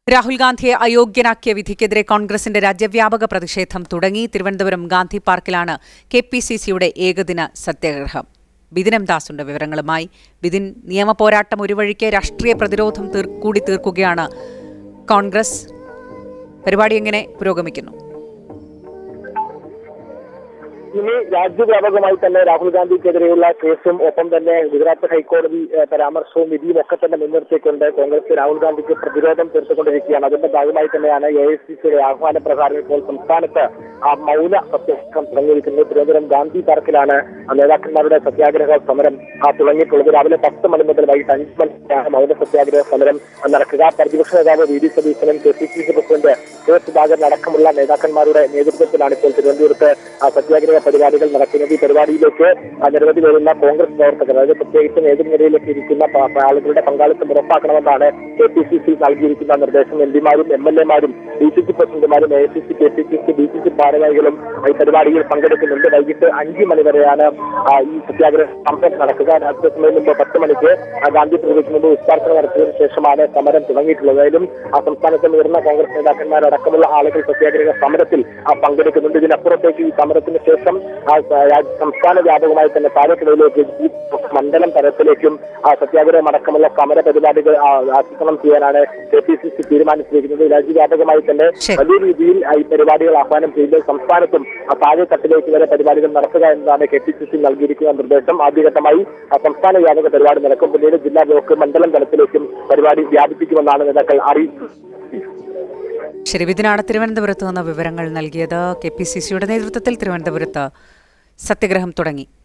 രാഹുൽ ഗാന്ധിയെ അയോഗ്യനാക്കിയ വിധിക്കെതിരെ കോൺഗ്രസിന്റെ രാജ്യവ്യാപക പ്രതിഷേധം തുടങ്ങി തിരുവനന്തപുരം ഗാന്ധി പാർക്കിലാണ് കെ പി സി സിയുടെ ഏകദിന സത്യാഗ്രഹം ബിദിൻ എം ദാസുണ്ട് വിവരങ്ങളുമായി ബിദിൻ നിയമപോരാട്ടം ഒരു വഴിക്ക് രാഷ്ട്രീയ പ്രതിരോധം തീർ- കൂടി തീർക്കുകയാണ് കോൺഗ്രസ് പരിപാടി എങ്ങനെ പുരോഗമിക്കുന്നു ഇനി രാജ്യവ്യാപകമായി തന്നെ രാഹുൽ ഗാന്ധിക്കെതിരെയുള്ള കേസും ഒപ്പം തന്നെ ഗുജറാത്ത് ഹൈക്കോടതി ഏഹ്, പരാമർശവും വിധിയും ഒക്കെ തന്നെ മുൻനിർത്തിക്കൊണ്ട് കോൺഗ്രസ് രാഹുൽ ഗാന്ധിക്ക് പ്രതിരോധം തീർത്തുകൊണ്ടിരിക്കുകയാണ് അതിന്റെ ഭാഗമായി തന്നെയാണ് എ ഐ സി സിയുടെ ആഹ്വാന പ്രകാരം ഇപ്പോൾ സംസ്ഥാനത്ത് ആ മൗന സത്യാഗ്രഹം തുടങ്ങിയിരിക്കുന്നത് തിരുവനന്തപുരം ഗാന്ധി പാർക്കിലാണ് ആ നേതാക്കന്മാരുടെ സത്യാഗ്രഹ സമരം ആ തുടങ്ങിയിട്ടുള്ളത് രാവിലെ പത്ത് മണി മുതൽ വൈകിട്ട് അഞ്ച് മണിക്കാണ് മൗന സത്യാഗ്രഹ സമരം നടക്കുക പ്രതിപക്ഷ നേതാവ് വി ഡി സതീശനും K P C C president K Sudhakaran അടക്കമുള്ള നേതാക്കന്മാരുടെ നേതൃത്വത്തിലാണ് ഇപ്പോൾ തിരുവനന്തപുരത്ത് ആ സത്യാഗ്രഹ പരിപാടികൾ നടക്കുന്നത് ഈ പരിപാടിയിലേക്ക് ആ നിരവധി പേരുള്ള കോൺഗ്രസ് പ്രവർത്തകർ അതായത് പ്രത്യേകിച്ച് നേതൃനിരയിലേക്ക് ഇരിക്കുന്ന പ- പ- ആളുകളുടെ പങ്കാളിത്തം ഉറപ്പാക്കണമെന്നാണ് കെ പി സി സി നൽകിയിരിക്കുന്ന നിർദ്ദേശം എം പിമാരും എം എൽ എമാരും ഡി സി സി പ്രസിഡന്റുമാരും A C C K P C C D C C ഭാരവാഹികളും ഈ പരിപാടിയിൽ പങ്കെടുക്കുന്നുണ്ട് വൈകിട്ട് അഞ്ച് മണി വരെയാണ് ആ, ഈ സത്യാഗ്രഹ സമരം നടക്കുക രാജ്യസഭയിൽ മുമ്പ് പത്ത് മണിക്ക് ആ, ഗാന്ധി പ്രതിക്ക് മുമ്പ് ഉദ്ഘാടനം നടത്തിയതിനു ശേഷമാണ് സമരം തുടങ്ങിയിട്ടുള്ളത് ഏതായാലും ആ സംസ്ഥാനത്ത് മുതിർന്ന കോൺഗ്രസ് നേതാക്കന്മാരടക്കമുള്ള ആളുകൾ സത്യാഗ്രഹ സമരത്തിൽ ആ, പങ്കെടുക്കുന്നുണ്ട് ഇതിനപ്പുറത്തേക്ക് ഈ സമരത്തിന് ശേഷം ആ, സ- രാജ്യ- സംസ്ഥാന വ്യാപകമായി തന്നെ താലൂക്കുകളിലേക്ക് ഈ മണ്ഡലം തലത്തിലേക്കും ആ സത്യാഗ്രഹം അടക്കമുള്ള സമര പരിപാടികൾ ആ, ആസൂത്രണം ചെയ്യാനാണ് കെ പി സി സി തീരുമാനിച്ചിരിക്കുന്നത് രാജ്യവ്യാപകമായി തന്നെ ശരി. വലിയ രീതിയിൽ ആ, ഈ പരിപാടികൾ ആഹ്വാനം ചെയ്യുമ്പോൾ സംസ്ഥാനത്തും ആ താഴെത്തട്ടിലേക്ക് വരെ പരിപാടികൾ നടത്തുക എന്നതാണ് കെ പി സി സി നൽകിയിരിക്കുന്ന നിർദ്ദേശം ആദ്യഘട്ടമായി ആ, സംസ്ഥാന വ്യാപക പരിപാടി നടക്കും പിന്നീട് ജില്ലാ ബ്ലോക്ക് മണ്ഡലം തലത്തിലേക്കും പരിപാടി വ്യാപിപ്പിക്കുമെന്നാണ് നേതാക്കൾ അറിയിച്ചത് ശരി ബിദിനാണ് തിരുവനന്തപുരത്ത് നിന്ന് വിവരങ്ങൾ നൽകിയത് കെ പി സി സിയുടെ നേതൃത്വത്തിൽ തിരുവനന്തപുരത്ത് സത്യഗ്രഹം തുടങ്ങി